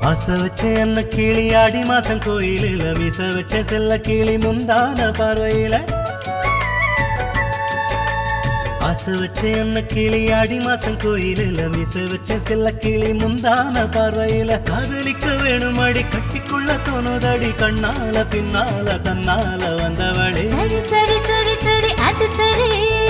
ஆசை வச்ச என்ன கிளி ஆடி மாசம் கோயிலில் மீச வச்ச செல்ல கிளி முந்தான பார்வையில ஆசை வச்ச என்ன கிளி ஆடி மாசம் கோயிலில் மீச வச்ச செல்ல கிளி முந்தான பார்வையில காதலிக்க வேணும் அடி கட்டிக்குள்ள தோணுதடி கண்ணால பின்னால தன்னால வந்தவளே சரி சரி சரி சரி அது சரி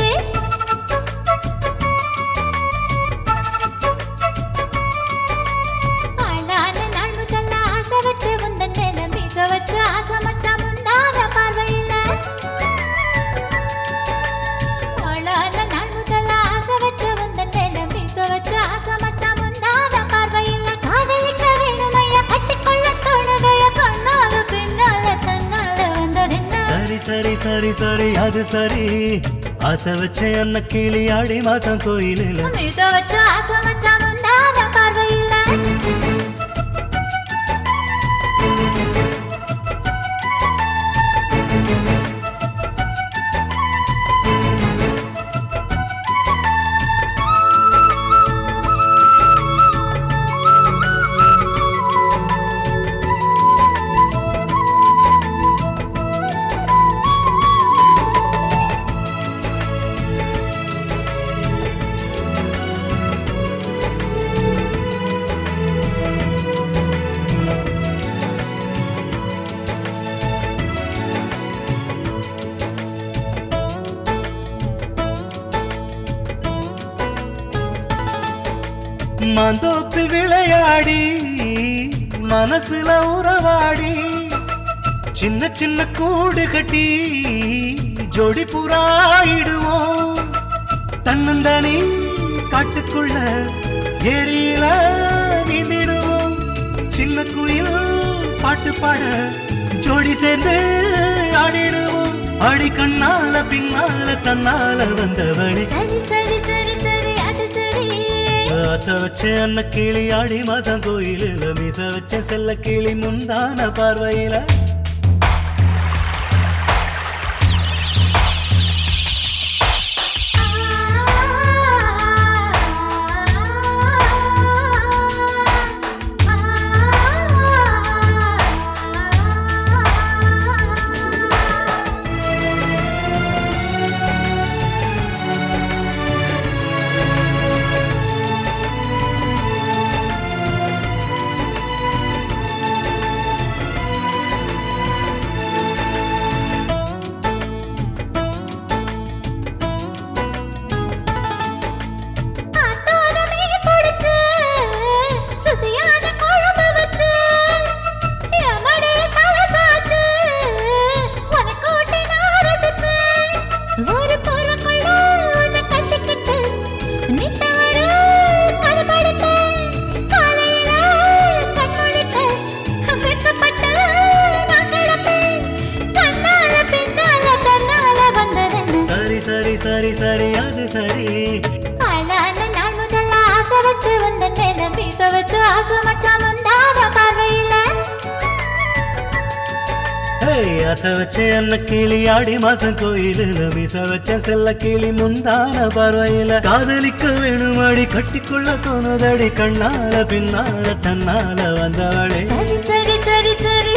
ஆளான நாள் முதல்ல ஆசை வச்சு உந்தன் மேல மீச வச்சு ஆசை மச்சான் முந்தான பார்வையில ஆளான நாள் முதல்ல ஆசை வச்சு உந்தன் மேல மீச வச்சு ஆசை மச்சான் முந்தான பார்வையில காதலிக்க வேணுமையா கட்டிக்கொள்ள தோணுதையா கண்ணால பின்னால தன்னால வந்ததென்ன சரி சரி சரி சரி அது சரி ஆசை வச்ச என்ன கிளி ஆடி மாசம் கோயிலில் மீச வச்சு ஆசை மச்சான் முந்தான பார்வையில மாந்தோப்பில் விளையாடி மனசுல உறவாடி சின்ன சின்ன கூடு கட்டி ஜோடி புறாயிடுவோம் தன்னந்தனி காட்டுக்குள்ள ஏரியில நீந்திடுவோம் சின்ன குயில் பாட்டு பாட ஜோடி சேர்ந்து ஆடிடுவோம் அடி கண்ணால பின்னால தன்னால வந்தவளே சரி சரி சரி சரி அது சரி ஆசை வச்ச அன்ன கிளி ஆடி மாசம் கோயிலில் மீச வச்ச செல்ல கிளி முந்தான பார்வையில ஆத்தோரமே புடிச்சு, ருசியான குழம்பு வச்சு, என் மடியில தலை சாய்ச்சு, உனக்கு ஊட்டி நான் ரசிப்பேன். ஒரு போர்வைக்குள்ள உன்னை கட்டிக்கிட்டு, நித்தவரு கடுபடுப்பேன். காலையில கண் முழிக்க, வெட்கப்பட்டு நான் கிடப்பேன். கண்ணால பின்னால தன்னால வந்ததென்ன சரி சரி சரி சரி அது சரி ஆளான நாள் முதல்ல ஆசை வச்சு வந்தன் மேல மீச வச்சு ஆசை மச்சான் முந்தான பார்வையில ஏய், ஆசை வச்ச அன்ன கிளி ஆடி மாசம் கோயிலில் மீச வச்ச செல்ல கிளி முந்தான பார்வையில காதலிக்க வேணும் அடி கட்டிக்குள்ள தோணுதடி கண்ணால பின்னால தன்னால வந்தவளே சரி சரி சரி சரி